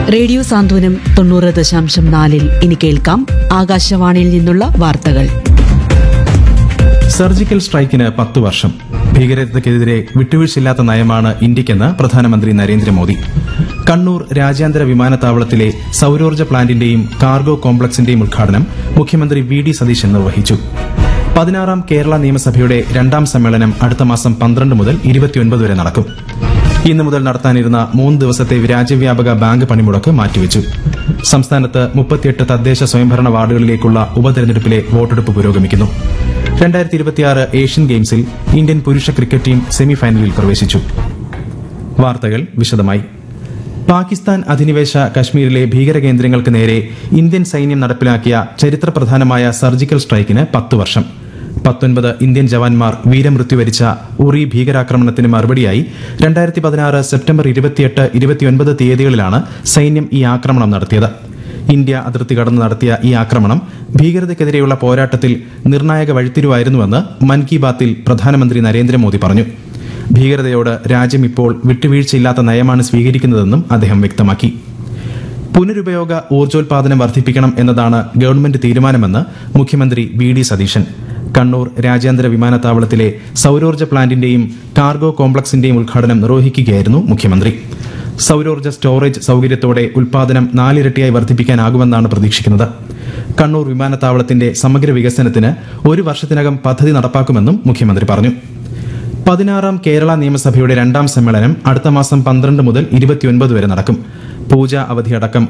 radio സാന്ത്വനം തൊണ്ണൂറ് ദശാംശം നാലിൽ ഇനി കേൾക്കാം ആകാശവാണിയിൽ നിന്നുള്ള വാർത്തകൾ സർജിക്കൽ സ്ട്രൈക്കിന് പത്തു വർഷം ഭീകരതയ്ക്കെതിരെ വിട്ടുവീഴ്ചയില്ലാത്ത നയമാണ് ഇന്ത്യക്കെന്ന് പ്രധാനമന്ത്രി നരേന്ദ്രമോദി കണ്ണൂർ രാജ്യാന്തര വിമാനത്താവളത്തിലെ സൌരോർജ്ജ പ്ലാന്റിന്റെയും കാർഗോ കോംപ്ലക്സിന്റെയും ഉദ്ഘാടനം മുഖ്യമന്ത്രി വി ഡി സതീശൻ നിർവഹിച്ചു പതിനാറാം കേരള നിയമസഭയുടെ രണ്ടാം സമ്മേളനം അടുത്ത മാസം പന്ത്രണ്ട് മുതൽ ഇരുപത്തിയൊൻപത് വരെ നടക്കും ഇന്നു മുതൽ നടത്താനിരുന്ന മൂന്ന് ദിവസത്തെ രാജ്യവ്യാപക ബാങ്ക് പണിമുടക്ക് മാറ്റിവെച്ചു സംസ്ഥാനത്ത് മുപ്പത്തിയെട്ട് തദ്ദേശ സ്വയംഭരണ വാർഡുകളിലേക്കുള്ള ഉപതെരഞ്ഞെടുപ്പിലെ വോട്ടെടുപ്പ് പുരോഗമിക്കുന്നു രണ്ടായിരത്തി ഇരുപത്തിയാറ് ഏഷ്യൻ ഗെയിംസിൽ ഇന്ത്യൻ പുരുഷ ക്രിക്കറ്റ് ടീം സെമിഫൈനലിൽ പ്രവേശിച്ചു വാർത്തകൾ വിശദമായി പാകിസ്ഥാൻ അധിനിവേശ കശ്മീരിലെ ഭീകരകേന്ദ്രങ്ങൾക്ക് നേരെ ഇന്ത്യൻ സൈന്യം നടപ്പിലാക്കിയ ചരിത്രപ്രധാനമായ സർജിക്കൽ സ്ട്രൈക്കിന് പത്ത് വർഷം പത്തൊൻപത് ഇന്ത്യൻ ജവാന്മാർ വീരമൃത്യു വരിച്ച ഉറി ഭീകരാക്രമണത്തിന് മറുപടിയായി രണ്ടായിരത്തി പതിനാറ് സെപ്റ്റംബർ ഇരുപത്തിയെട്ട് ഇരുപത്തിയൊൻപത് തീയതികളിലാണ് സൈന്യം ഈ ആക്രമണം നടത്തിയത് ഇന്ത്യ അതിർത്തി കടന്ന് നടത്തിയ ഈ ആക്രമണം ഭീകരതയ്ക്കെതിരെയുള്ള പോരാട്ടത്തിൽ നിർണായക വഴിത്തിരിവായിരുന്നുവെന്ന് മൻ കി ബാത്തിൽ പ്രധാനമന്ത്രി നരേന്ദ്രമോദി പറഞ്ഞു ഭീകരതയോട് രാജ്യം ഇപ്പോൾ വിട്ടുവീഴ്ചയില്ലാത്ത നയമാണ് സ്വീകരിക്കുന്നതെന്നും അദ്ദേഹം വ്യക്തമാക്കി പുനരുപയോഗ ഊർജ്ജോൽപാദനം വർദ്ധിപ്പിക്കണം എന്നതാണ് ഗവൺമെന്റ് തീരുമാനമെന്ന് മുഖ്യമന്ത്രി വി ഡി സതീശൻ കണ്ണൂർ രാജ്യാന്തര വിമാനത്താവളത്തിലെ സൌരോർജ്ജ പ്ലാന്റിന്റെയും കാർഗോ കോംപ്ലക്സിന്റെയും ഉദ്ഘാടനം നിർവഹിക്കുകയായിരുന്നു മുഖ്യമന്ത്രി സൌരോർജ്ജ സ്റ്റോറേജ് സൌകര്യത്തോടെ ഉൽപാദനം നാലിരട്ടിയായി വർദ്ധിപ്പിക്കാനാകുമെന്നാണ് പ്രതീക്ഷിക്കുന്നത് കണ്ണൂർ വിമാനത്താവളത്തിന്റെ സമഗ്ര വികസനത്തിന് ഒരു വർഷത്തിനകം പദ്ധതി നടപ്പാക്കുമെന്നും മുഖ്യമന്ത്രി പറഞ്ഞു പതിനാറാം കേരള നിയമസഭയുടെ രണ്ടാം സമ്മേളനം അടുത്ത മാസം പന്ത്രണ്ട് മുതൽ ഇരുപത്തിയൊൻപത് വരെ നടക്കും പൂജ അവധിയടക്കം